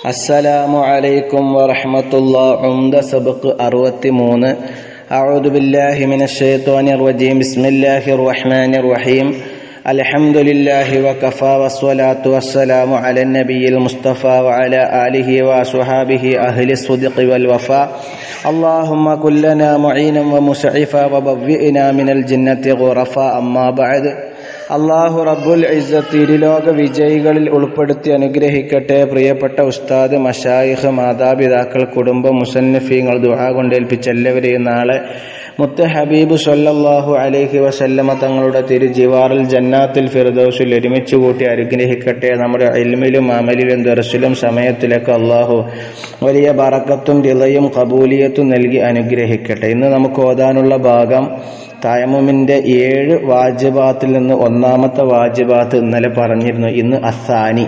السلام عليكم ورحمة الله عمد سبق أروت مون أعوذ بالله من الشيطان الرجيم بسم الله الرحمن الرحيم الحمد لله وكفى والصلاة والسلام على النبي المصطفى وعلى آله وصحابه أهل الصدق والوفاء اللهم كن لنا معينا ومسعفا وبوئنا من الجنة غرفا أما بعد അള്ളാഹു റബ്ബുൽ ഇസ്സത്ത് ഇരുലോക വിജയികളിൽ ഉൾപ്പെടുത്തി അനുഗ്രഹിക്കട്ടെ പ്രിയപ്പെട്ട ഉസ്താദ് മഷായിഹ് മാതാപിതാക്കൾ കുടുംബം മുസന്നഫീങ്ങൾ ദുആ കൊണ്ടേൽപ്പിച്ച എല്ലാവരെയും നാളെ മുത്ത് ഹബീബ് സല്ലല്ലാഹു അലൈഹി വസല്ലമ തങ്ങളുടെ തിരുജിവാറിൽ ജന്നാത്തിൽ ഫിർദൗസിൽ ഒരുമിച്ച് കൂട്ടി അനുഗ്രഹിക്കട്ടെ നമ്മുടെ ഇൽമിലും അമലിലും ദർശിലും സമയത്തിലൊക്കെ അള്ളാഹു വലിയ ബറക്കത്തും റിളയും കബൂലിയത്തും നൽകി അനുഗ്രഹിക്കട്ടെ ഇന്ന് നമുക്ക് ഓതാനുള്ള ഭാഗം തയമുമിൻ്റെ ഏഴ് വാജിബാത്തിൽ നിന്ന് ഒന്നാമത്തെ വാജിബാത്ത് ഇന്നലെ പറഞ്ഞിരുന്നു ഇന്ന് അസാനി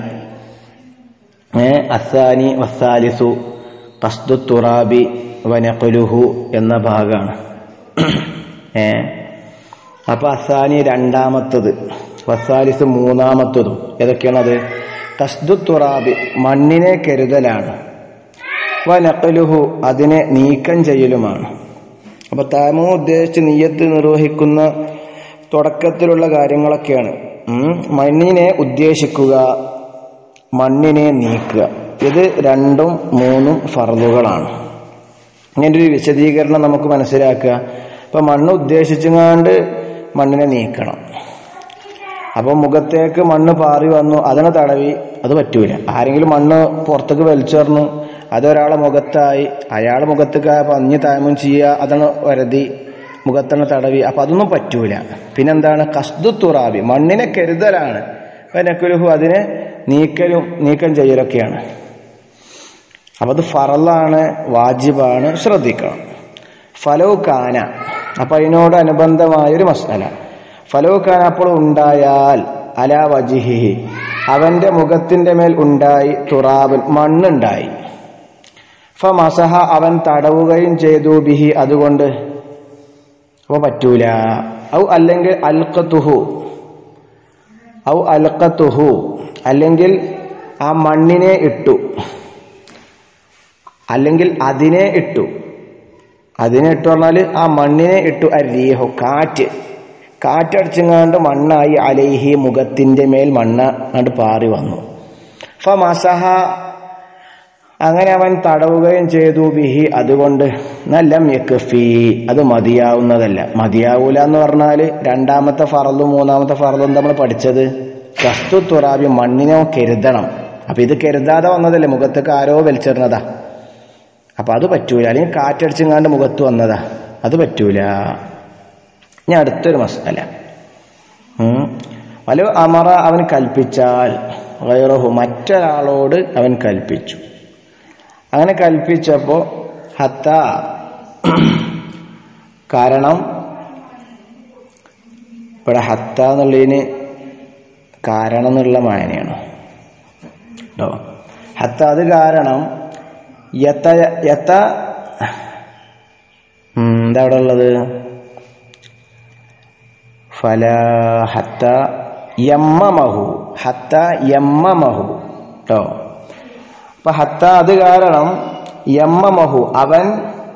ഏ അസാനി വസാലിസു കസ്ദു തുറാബി വനഖുലുഹു എന്ന ഭാഗമാണ് ഏ അപ്പൊ അസാനി രണ്ടാമത്തത് വസാലിസ് മൂന്നാമത്തതും ഏതൊക്കെയാണത് കസ്ദു തുറാബി മണ്ണിനെ കരുതലാണ് വനഖലുഹു അതിനെ നീക്കം ചെയ്യലുമാണ് അപ്പൊ താമോ ഉദ്ദേശിച്ച് നീയത്ത് നിർവഹിക്കുന്ന തുടക്കത്തിലുള്ള കാര്യങ്ങളൊക്കെയാണ് ഉം. മണ്ണിനെ ഉദ്ദേശിക്കുക മണ്ണിനെ നീക്കുക ഇത് രണ്ടും മൂന്നും ഫറലുകളാണ് ഇങ്ങനെ ഒരു വിശദീകരണം നമുക്ക് മനസ്സിലാക്കുക ഇപ്പൊ മണ്ണ് ഉദ്ദേശിച്ചുകൊണ്ട് മണ്ണിനെ നീക്കണം അപ്പൊ മുഖത്തേക്ക് മണ്ണ് പാറി വന്നു അതിനെ തടവി അത് പറ്റൂല ആരെങ്കിലും മണ്ണ് പുറത്തേക്ക് വലിച്ചെറിഞ്ഞു അതൊരാളെ മുഖത്തായി അയാളെ മുഖത്തേക്ക് പഞ്ഞ് താമം ചെയ്യുക അതാണ് വരതി മുഖത്തണ തടവി അപ്പൊ അതൊന്നും പറ്റൂല പിന്നെന്താണ് കസ്തു തുറാബി മണ്ണിനെ കരുതലാണ് നക്കുലുഹു അതിനെ നീക്കലും നീക്കം ചെയ്യലൊക്കെയാണ് അപ്പൊ അത് ഫറലാണ് വാജിബാണ് ശ്രദ്ധിക്കണം ഫലോ കാന അപ്പൊ അതിനോട് അനുബന്ധമായൊരു മസാല ഫലോ കാന അപ്പോൾ ഉണ്ടായാൽ അലാ വജിഹി അവന്റെ മുഖത്തിന്റെ മേൽ ഉണ്ടായി തുറാബൻ മണ്ണുണ്ടായി ഫ മസഹ അവൻ തടവുകയും ചെയ്തു ബിഹി അതുകൊണ്ട് അപ്പൊ പറ്റൂല ഔ അല്ലെങ്കിൽ അൽക്കത്തുഹു ഔ അൽക്കത്തുഹു അല്ലെങ്കിൽ ആ മണ്ണിനെ ഇട്ടു അല്ലെങ്കിൽ അതിനെ ഇട്ടു അതിനെ ഇട്ടു പറഞ്ഞാൽ ആ മണ്ണിനെ ഇട്ടു അരീഹു കാറ്റ് കാറ്റടിച്ചങ്ങാണ്ട് മണ്ണായി അലൈഹി മുഖത്തിന്റെ മേൽ മണ്ണ് അങ്ങോട്ട് പാറി വന്നു ഫ മസഹ അങ്ങനെ അവൻ തടവുകയും ചെയ്തു ബിഹി അതുകൊണ്ട് നല്ല യക്കഫി അത് മതിയാവുന്നതല്ല മതിയാവൂല എന്ന് പറഞ്ഞാൽ രണ്ടാമത്തെ ഫറലും മൂന്നാമത്തെ ഫറലും നമ്മൾ പഠിച്ചത് കസ്തു തുറാബി മണ്ണിനെ കരുതണം അപ്പൊ ഇത് കരുതാതെ വന്നതല്ലേ മുഖത്തേക്ക് ആരോ വലിച്ചെറിഞ്ഞതാ അപ്പൊ അത് പറ്റൂല അല്ലെങ്കിൽ കാറ്റടിച്ചെങ്ങാണ്ട് മുഖത്ത് വന്നതാ അത് പറ്റൂല ഞാൻ അടുത്തൊരു മസാല വലോ അമറ അവൻ കൽപ്പിച്ചാൽ വൈറഹു മറ്റൊരാളോട് അവൻ കൽപ്പിച്ചു അങ്ങനെ കൽപ്പിച്ചപ്പോ ഹത്ത കാരണം ഇവിടെ ഹത്ത എന്നുള്ളതിന് കാരണം എന്നുള്ള മായനയാണ് കേട്ടോ ഹത്ത അത് കാരണം യത്ത യത്ത എന്താ അവിടെ ഉള്ളത് ഫല ഹത്ത യമ്മമഹു ഹത്ത യമ്മമഹു കേട്ടോ അപ്പൊ ഹത്ത അത് കാരണം യമ്മമഹു അവൻ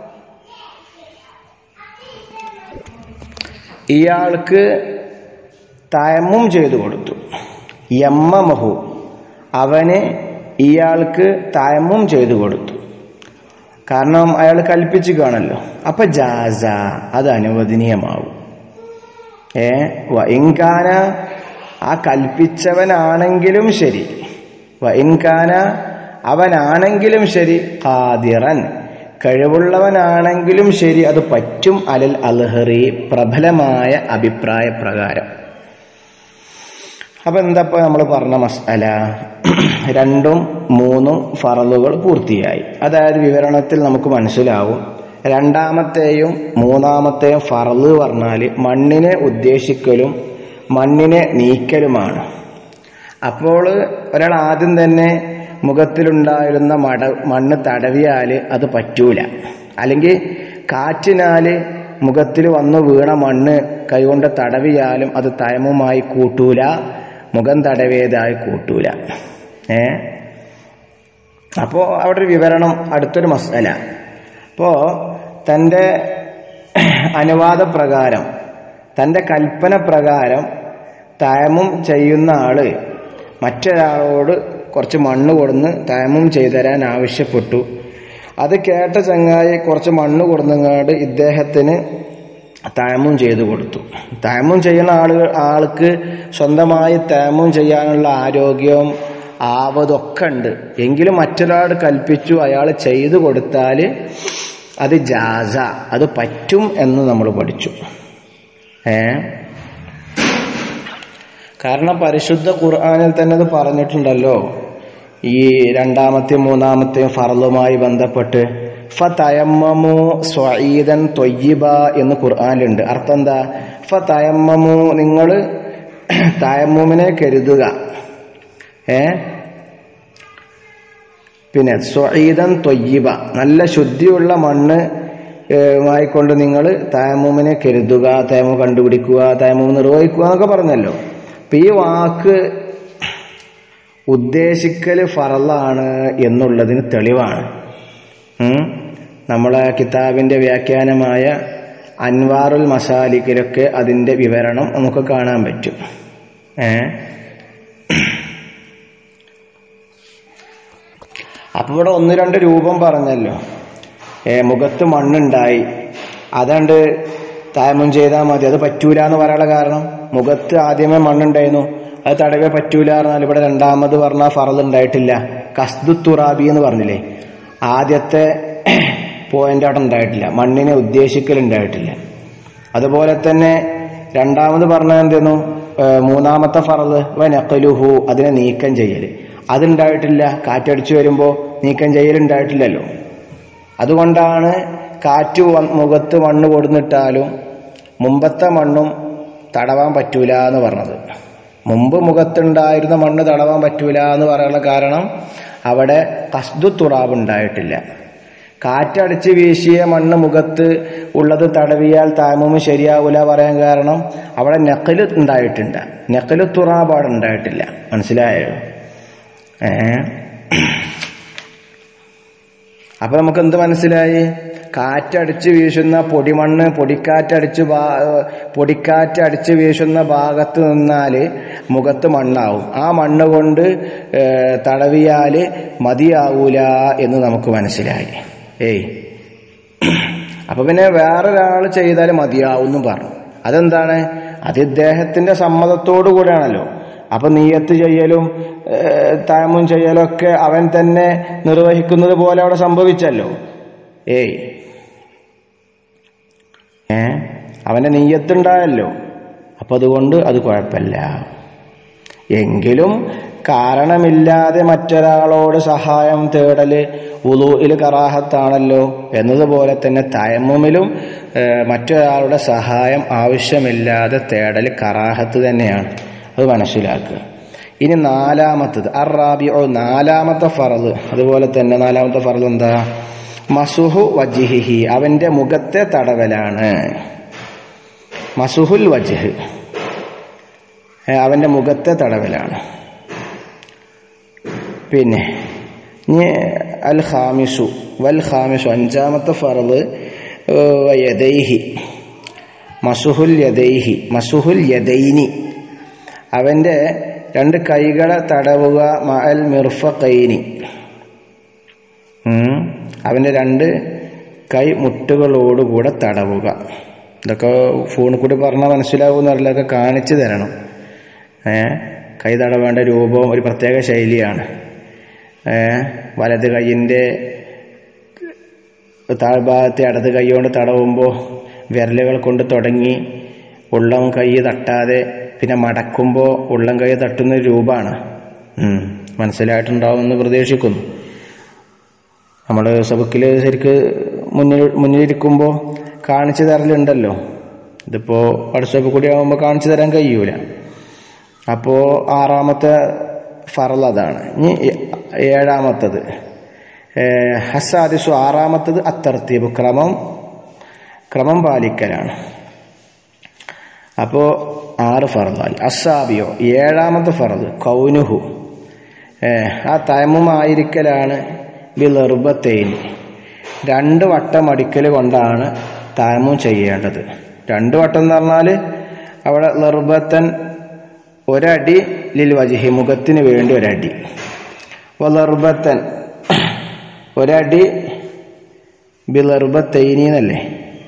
ഇയാൾക്ക് തയമ്മും ചെയ്തു കൊടുത്തു യമ്മമഹു അവന് ഇയാൾക്ക് തയമ്മും ചെയ്തു കൊടുത്തു കാരണം അയാൾ കൽപ്പിച്ചു കാണല്ലോ അപ്പൊ ജാസ അത് അനുവദനീയമാവും ഏ വൈൻകാന ആ കൽപ്പിച്ചവനാണെങ്കിലും ശരി വൈൻകാന അവനാണെങ്കിലും ശരി ഖാദിറൻ കഴിവുള്ളവനാണെങ്കിലും ശരി അത് പറ്റും അലൽ അൽഹറി പ്രബലമായ അഭിപ്രായ പ്രകാരം അപ്പൊ എന്താ നമ്മൾ പറഞ്ഞ മസാല രണ്ടും മൂന്നും ഫറലുകൾ പൂർത്തിയായി അതായത് വിവരണത്തിൽ നമുക്ക് മനസ്സിലാവും രണ്ടാമത്തെയും മൂന്നാമത്തെയും ഫറല് പറഞ്ഞാൽ മണ്ണിനെ ഉദ്ദേശിക്കലും മണ്ണിനെ നീക്കലുമാണ് അപ്പോൾ ഒരാൾ ആദ്യം തന്നെ മുഖത്തിലുണ്ടായിരുന്ന മട മണ്ണ് തടവിയാൽ അത് പറ്റൂല അല്ലെങ്കിൽ കാറ്റിനാൽ മുഖത്തിൽ വന്നു വീണ മണ്ണ് കൈകൊണ്ട് തടവിയാലും അത് തയമുമായി കൂട്ടൂല മുഖം തടവേതായി കൂട്ടൂല ഏ അപ്പോൾ അവിടെ ഒരു വിവരണം അടുത്തൊരു മസല അപ്പോൾ തൻ്റെ അനുവാദ പ്രകാരം തൻ്റെ കൽപ്പന പ്രകാരം തയമം ചെയ്യുന്ന ആള് മറ്റൊരാളോട് കുറച്ച് മണ്ണ് കൊടുന്ന് തയമം ചെയ്തു തരാൻ ആവശ്യപ്പെട്ടു അത് കേട്ട ചങ്ങായി കുറച്ച് മണ്ണ് കൊടുന്നങ്ങാണ്ട് ഇദ്ദേഹത്തിന് തയമം ചെയ്തു കൊടുത്തു തയമം ചെയ്യുന്ന ആളുകൾ ആൾക്ക് സ്വന്തമായി തയമം ചെയ്യാനുള്ള ആരോഗ്യവും ആവതൊക്കെ ഉണ്ട് എങ്കിലും മറ്റൊരാൾ കൽപ്പിച്ചു അയാൾ ചെയ്തു കൊടുത്താൽ അത് ജാസ അത് പറ്റും എന്ന് നമ്മൾ പഠിച്ചു ഏ കാരണം പരിശുദ്ധ ഖുർആാനിൽ തന്നെ അത് പറഞ്ഞിട്ടുണ്ടല്ലോ ഈ രണ്ടാമത്തെയും മൂന്നാമത്തെയും ഫറലുമായി ബന്ധപ്പെട്ട് ഫ തയമ്മമു സ്വഈദൻ തൊയ്യിബ എന്ന് ഖുർആാനിലുണ്ട് അർത്ഥം എന്താ ഫ തയമ്മമു നിങ്ങൾ തയമ്മുമിനെ കരുതുക ഏ പിന്നെ സ്വഈദൻ തൊയ്യിബ നല്ല ശുദ്ധിയുള്ള മണ്ണ് കൊണ്ട് നിങ്ങൾ തയമ്മുമിനെ കരുതുക തയമു കണ്ടുപിടിക്കുക തയമു നിർവഹിക്കുക എന്നൊക്കെ പറഞ്ഞല്ലോ അപ്പൊ ഈ വാക്ക് ഉദ്ദേശിക്കൽ ഫറലാണ് എന്നുള്ളതിന് തെളിവാണ് ഉം. നമ്മളെ കിതാബിന്റെ വ്യാഖ്യാനമായ അൻവാറുൽ മസാലിക്കിലൊക്കെ അതിന്റെ വിവരണം നമുക്ക് കാണാൻ പറ്റും ഏ അപ്പൊ ഇവിടെ ഒന്ന് രണ്ട് രൂപം പറഞ്ഞല്ലോ ഏ മുഖത്ത് മണ്ണുണ്ടായി അതണ്ട് തായമം ചെയ്താൽ മതി അത് പറ്റൂല എന്ന് പറയാനുള്ള കാരണം മുഖത്ത് ആദ്യമേ മണ്ണുണ്ടായിരുന്നു അത് തടവേ പറ്റൂല എന്നാൽ ഇവിടെ രണ്ടാമത് പറഞ്ഞ ഫറൽ ഉണ്ടായിട്ടില്ല കസ്ദു തുറാബി എന്ന് പറഞ്ഞില്ലേ ആദ്യത്തെ പോയിന്റ് അവിടെ ഉണ്ടായിട്ടില്ല മണ്ണിനെ ഉദ്ദേശിക്കലുണ്ടായിട്ടില്ല അതുപോലെ തന്നെ രണ്ടാമത് പറഞ്ഞത് എന്തെന്നു മൂന്നാമത്തെ ഫറല് വനക്കലുഹു അതിനെ നീക്കം ചെയ്യൽ അതുണ്ടായിട്ടില്ല കാറ്റടിച്ചു വരുമ്പോൾ നീക്കം ചെയ്യലുണ്ടായിട്ടില്ലല്ലോ അതുകൊണ്ടാണ് കാറ്റ് വ- മുഖത്ത് മണ്ണ് കൊടുന്നിട്ടാലും മുമ്പത്തെ മണ്ണും തടവാൻ പറ്റൂല എന്ന് പറഞ്ഞത് മുമ്പ് മുഖത്തുണ്ടായിരുന്ന മണ്ണ് തടവാൻ പറ്റൂല എന്ന് പറയാനുള്ള കാരണം അവിടെ കസ്തു തുറാബ് ഉണ്ടായിട്ടില്ല കാറ്റടിച്ച് വീശിയ മണ്ണ് മുഖത്ത് ഉള്ളത് തടവിയാൽ താമൂമ് ശരിയാവൂല പറയാൻ കാരണം അവിടെ നക്കല് ഉണ്ടായിട്ടുണ്ട് നക്കല് തുറാബ് അവിടെ ഉണ്ടായിട്ടില്ല മനസ്സിലായോ ഏ അപ്പൊ നമുക്ക് എന്ത് മനസ്സിലായി കാറ്റടിച്ച് വീശുന്ന പൊടിമണ്ണ് പൊടിക്കാറ്റടിച്ച് ഭാ- പൊടിക്കാറ്റ് അടിച്ച് വീശുന്ന ഭാഗത്ത് നിന്നാല് മുഖത്ത് മണ്ണാവും ആ മണ്ണ് കൊണ്ട് ഏ, തടവിയാല് മതിയാവൂല എന്ന് നമുക്ക് മനസ്സിലായി ഏയ് അപ്പൊ പിന്നെ വേറൊരാൾ ചെയ്താൽ മതിയാവും പറഞ്ഞു അതെന്താണ് അത് ഇദ്ദേഹത്തിന്റെ സമ്മതത്തോടു കൂടെയാണല്ലോ അപ്പൊ നീയത്ത് ചെയ്യലും ഏഹ്, താമും ചെയ്യലും ഒക്കെ അവൻ തന്നെ നിർവഹിക്കുന്നത് പോലെ അവിടെ സംഭവിച്ചല്ലോ ഏയ് ഏ അവന്റെ നീയത്തുണ്ടായല്ലോ അപ്പൊ അതുകൊണ്ട് അത് കുഴപ്പമില്ല എങ്കിലും കാരണമില്ലാതെ മറ്റൊരാളോട് സഹായം തേടല് ഉലൂയിൽ കറാഹത്താണല്ലോ എന്നതുപോലെ തന്നെ തയമ്മുമിലും ഏഹ്, മറ്റൊരാളുടെ സഹായം ആവശ്യമില്ലാതെ തേടൽ കറാഹത്ത് തന്നെയാണ് അത് മനസ്സിലാക്കുക ഇനി നാലാമത്തത് അറാബിയോ നാലാമത്തെ ഫറദ് അതുപോലെ തന്നെ നാലാമത്തെ ഫറദ് എന്താ മസുഹു വജിഹിഹി അവന്റെ മുഖത്തെ തടവലാണ് മസുഹുൽ വജിഹ് ഏ, അവന്റെ മുഖത്തെ തടവലാണ് പിന്നെ ഇനി അൽ ഖാമിസു വൽ ഖാമിസു അഞ്ചാമത്തെ ഫറദ് യദൈഹി മസുഹുൽ യദൈഹി മസുഹുൽ യദൈനി അവന്റെ രണ്ട് കൈകളെ തടവുക മഅൽ മിർഫഖൈനി ഉം. അവന്റെ രണ്ട് കൈ മുട്ടുകളോടുകൂടെ തടവുക ഇതൊക്കെ ഫോണിൽ കൂടി പറഞ്ഞാൽ മനസ്സിലാവുമെന്ന് അറിയില്ല ഒക്കെ കാണിച്ചു തരണം ഏ കൈ തടവേണ്ട രൂപവും ഒരു പ്രത്യേക ശൈലിയാണ് ഏ വലത് കൈയിൻ്റെ താഴ്ഭാഗത്തെ ഇടത് കൈ കൊണ്ട് തടവുമ്പോൾ വിരലുകൾ കൊണ്ട് തുടങ്ങി ഉള്ളം കൈ തട്ടാതെ പിന്നെ മടക്കുമ്പോൾ ഉള്ളം കൈ തട്ടുന്ന ഒരു രൂപമാണ് ഉം. മനസ്സിലായിട്ടുണ്ടാവുമെന്ന് പ്രതീക്ഷിക്കുന്നു നമ്മൾ സബക്കിൽ ശരിക്ക് മുന്നിൽ മുന്നിലിരിക്കുമ്പോൾ കാണിച്ചു തരലുണ്ടല്ലോ ഇതിപ്പോൾ വാട്സപ്പ് കൂടി ആകുമ്പോൾ കാണിച്ചു തരാൻ കഴിയൂല അപ്പോൾ ആറാമത്തെ ഫറൽ അതാണ് ഇനി ഏഴാമത്തത് ഏഹ് ഹസാദിസു ആറാമത്തത് അത്തർത്തീബ് ക്രമം ക്രമം പാലിക്കലാണ് അപ്പോൾ ആറ് ഫറദായി അസാബിയോ ഏഴാമത്തെ ഫറദ് കൗനുഹു ഏഹ് ആ തയമ്മുമായിരിക്കലാണ് ബിലർബത്തേനി രണ്ട് വട്ടം അടിക്കൽ കൊണ്ടാണ് താമം ചെയ്യേണ്ടത് രണ്ട് വട്ടം എന്ന് പറഞ്ഞാൽ അവിടെ ലർബത്തൻ ഒരടി ലിൽ വജിഹി മുഖത്തിന് വേണ്ടി ഒരടി ലർബത്തൻ ഒരടി ബിലർബത്തൈനി എന്നല്ലേ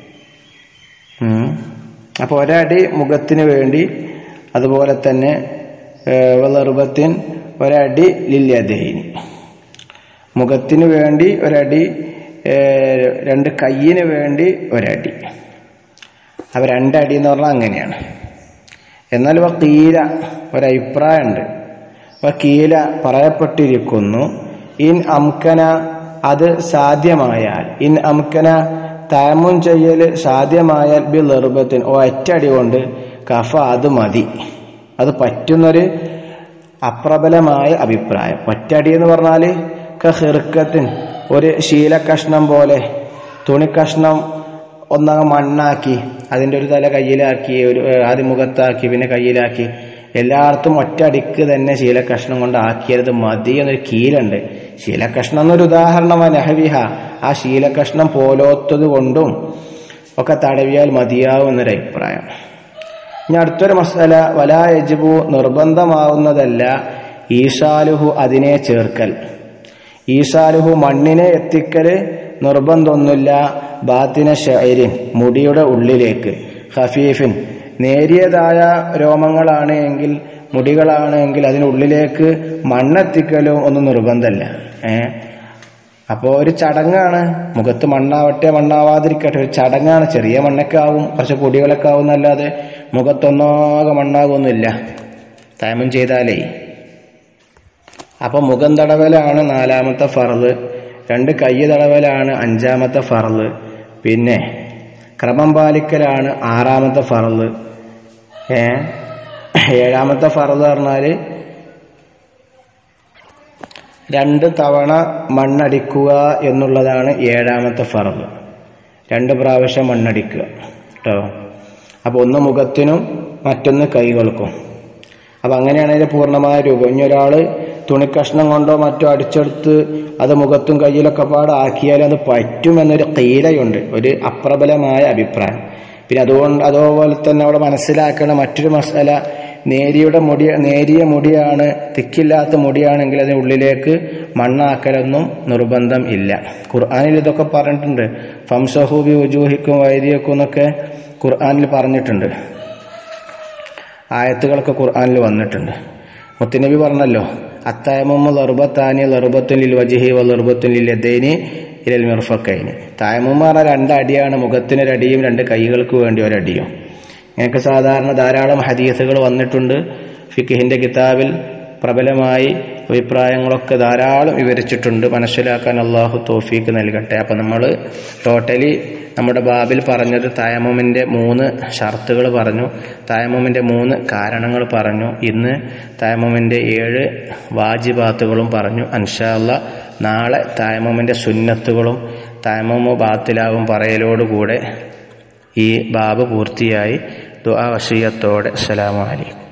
അപ്പോൾ ഒരടി മുഖത്തിന് വേണ്ടി അതുപോലെ തന്നെ വളർബത്തിൻ ഒരടി ലില്യതൈനി മുഖത്തിന് വേണ്ടി ഒരടി ഏഹ്, രണ്ട് കയ്യിന് വേണ്ടി ഒരടി അപ്പോൾ രണ്ടടി എന്ന് പറഞ്ഞാൽ അങ്ങനെയാണ് എന്നാൽ ഇവ കീല ഒരഭിപ്രായമുണ്ട് ഇവ കീല പറയപ്പെട്ടിരിക്കുന്നു ഇൻ അംകന അത് സാധ്യമായാൽ ഇൻ അംകന താമും ചെയ്യൽ സാധ്യമായാൽ ബി ലർബത്തിൻ ഒറ്റടി കൊണ്ട് കഫ അത് മതി അത് പറ്റുന്നൊരു അപ്രബലമായ അഭിപ്രായം ഒറ്റടി എന്ന് പറഞ്ഞാൽ ഹിർക്കത്തിൻ ഒരു ശീലക്കഷ്ണം പോലെ തുണിക്കഷ്ണം ഒന്നങ്ങ് മണ്ണാക്കി അതിൻ്റെ ഒരു തല കയ്യിലാക്കി ഒരു ഏഹ്, ആദ്യം മുഖത്താക്കി പിന്നെ കയ്യിലാക്കി എല്ലായിടത്തും ഒറ്റടിക്ക് തന്നെ ശീലക്കഷ്ണം കൊണ്ട് ആക്കിയത് മതി എന്നൊരു കീലുണ്ട് ശീലക്കഷ്ണം എന്നൊരു ഉദാഹരണമാണ് നഹവിഹ ആ ശീലക്കഷ്ണം പോലോത്തത് കൊണ്ടും ഒക്കെ തടവിയാൽ മതിയാവും എന്നൊരു അഭിപ്രായം ഇനി അടുത്തൊരു മസാല വലാ യജിബു നിർബന്ധമാവുന്നതല്ല ഈശാലുഹു അതിനെ ചേർക്കൽ ഈശാലുഹു മണ്ണിനെ എത്തിക്കല് നിർബന്ധമൊന്നുമില്ല ബാത്തിന ഷൈരിൻ മുടിയുടെ ഉള്ളിലേക്ക് ഹഫീഫിൻ നേരിയതായ രോമങ്ങളാണ് എങ്കിൽ മുടികളാണ് എങ്കിൽ അതിനുള്ളിലേക്ക് മണ്ണെത്തിക്കലും ഒന്നും നിർബന്ധമല്ല ഏ അപ്പോൾ ഒരു ചടങ്ങാണ് മുഖത്ത് മണ്ണാവട്ടെ മണ്ണാവാതിരിക്കട്ടെ ഒരു ചടങ്ങാണ് ചെറിയ മണ്ണൊക്കെ ആവും കുറച്ച് പൊടികളൊക്കെ ആവും എന്നല്ലാതെ മുഖത്തൊന്നാകെ മണ്ണാകുമൊന്നുമില്ല തയമം ചെയ്താലേ അപ്പൊ മുഖം തടവലാണ് നാലാമത്തെ ഫറല് രണ്ട് കൈ തടവലാണ് അഞ്ചാമത്തെ ഫറല് പിന്നെ ക്രമം പാലിക്കലാണ് ആറാമത്തെ ഫറല് ഏ ഏഴാമത്തെ ഫറല് പറഞ്ഞാല് രണ്ട് തവണ മണ്ണടിക്കുക എന്നുള്ളതാണ് ഏഴാമത്തെ ഫറല് രണ്ട് പ്രാവശ്യം മണ്ണടിക്കുക കേട്ടോ അപ്പോൾ ഒന്ന് മുഖത്തിനും മറ്റൊന്ന് കൈകൾക്കും അപ്പം അങ്ങനെയാണ് അതിന്റെ പൂർണ്ണമായ രൂപം ഇനി ഒരാൾ തുണിക്കഷ്ണം കൊണ്ടോ മറ്റോ അടിച്ചെടുത്ത് അത് മുഖത്തും കയ്യിലൊക്കെ പാടെ ആക്കിയാൽ അത് പറ്റുമെന്നൊരു കീലയുണ്ട് ഒരു അപ്രബലമായ അഭിപ്രായം പിന്നെ അതുകൊണ്ട് അതുപോലെ തന്നെ അവിടെ മനസ്സിലാക്കേണ്ട മറ്റൊരു മസാല നേരിയുടെ മുടി നേരിയ മുടിയാണ് തിക്കില്ലാത്ത മുടിയാണെങ്കിൽ അതിന് ഉള്ളിലേക്ക് മണ്ണാക്കലൊന്നും നിർബന്ധം ഇല്ല ഖുർആാനിൽ ഇതൊക്കെ പറഞ്ഞിട്ടുണ്ട് ഫംസഹൂബി ഉജൂഹിക്കും വൈദിയക്കും എന്നൊക്കെ ഖുർആാനിൽ പറഞ്ഞിട്ടുണ്ട് ആയത്തുകളൊക്കെ ഖുർആാനിൽ വന്നിട്ടുണ്ട് മുത്തനബി പറഞ്ഞല്ലോ അത്തായമുമ്മ ലറുബത്താനി ലറുബത്തുലിൽ വജിഹി വ ലറുബത്തുലിൽ യദൈനി ഇലൽ മിർഫക്കൈനി തായമുമ്മ പറഞ്ഞാൽ രണ്ടടിയാണ് മുഖത്തിനൊരടിയും രണ്ട് കൈകൾക്ക് വേണ്ടി ഒരടിയും ഇങ്ങനെയൊക്കെ സാധാരണ ധാരാളം ഹദീസുകൾ വന്നിട്ടുണ്ട് ഫിഖിഹിന്റെ കിതാബിൽ പ്രബലമായി അഭിപ്രായങ്ങളൊക്കെ ധാരാളം വിവരിച്ചിട്ടുണ്ട് മനസ്സിലാക്കാൻ അള്ളാഹു തോഫീക്ക് നൽകട്ടെ അപ്പം നമ്മൾ ടോട്ടലി നമ്മുടെ ബാബിൽ പറഞ്ഞത് തയമമിൻ്റെ മൂന്ന് ഷർത്തുകൾ പറഞ്ഞു തയമമിൻ്റെ മൂന്ന് കാരണങ്ങൾ പറഞ്ഞു ഇന്ന് തയമമിൻ്റെ ഏഴ് വാജിബാത്തുകളും പറഞ്ഞു അൻഷാല്ല നാളെ തയമമിൻ്റെ സുന്നത്തുകളും തയമമോ ബാത്തിലാവും പറയലോടുകൂടെ ഈ ബാബ് പൂർത്തിയായി ദുആ വസീയത്തോടെ അസ്സലാമു അലൈക്കും